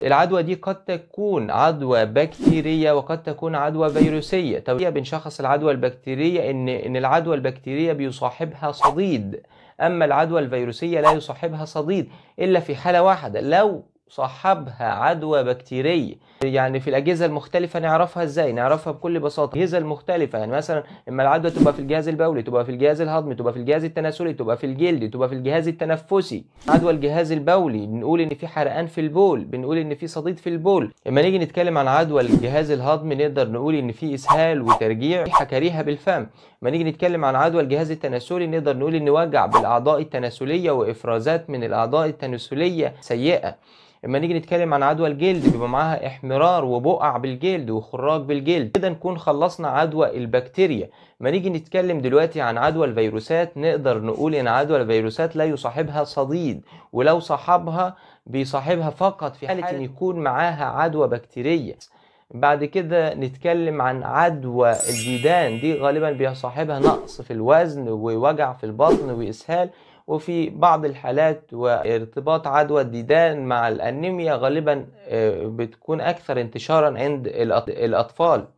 العدوى دي قد تكون عدوى بكتيرية وقد تكون عدوى فيروسية طب بنشخص العدوى البكتيرية إن إن العدوى البكتيرية بيصاحبها صديد أما العدوى الفيروسية لا يصاحبها صديد إلا في حالة واحدة لو صاحبها عدوى بكتيرية يعني في الأجهزة المختلفة نعرفها إزاي نعرفها بكل بساطة الأجهزة المختلفة يعني مثلا إما العدوى تبقى في الجهاز البولي تبقى في الجهاز الهضمي تبقى في الجهاز التناسلي تبقى في الجلد تبقى في الجهاز التنفسي عدوى الجهاز البولي بنقول إن في حرقان في البول بنقول إن في صديد في البول لما نيجي نتكلم عن عدوى الجهاز الهضمي نقدر نقول إن في إسهال وترجيع ريحة كريهة بالفم لما نيجي نتكلم عن عدوى الجهاز التناسلي نقدر نقول إن وجع بالأعضاء التناسلية وإفرازات من الأعضاء التناسلية سيئة لما نيجي نتكلم عن عدوى الجلد بيبقى معاها احمرار وبقع بالجلد وخراج بالجلد كده نكون خلصنا عدوى البكتيريا ما نيجي نتكلم دلوقتي عن عدوى الفيروسات نقدر نقول ان عدوى الفيروسات لا يصاحبها صديد ولو صاحبها بيصاحبها فقط في حالة ان يكون معاها عدوى بكتيرية بعد كده نتكلم عن عدوى الديدان دي غالبا بيصاحبها نقص في الوزن ووجع في البطن وإسهال وفي بعض الحالات وارتباط عدوى الديدان مع الأنيميا غالبا بتكون أكثر انتشارا عند الأطفال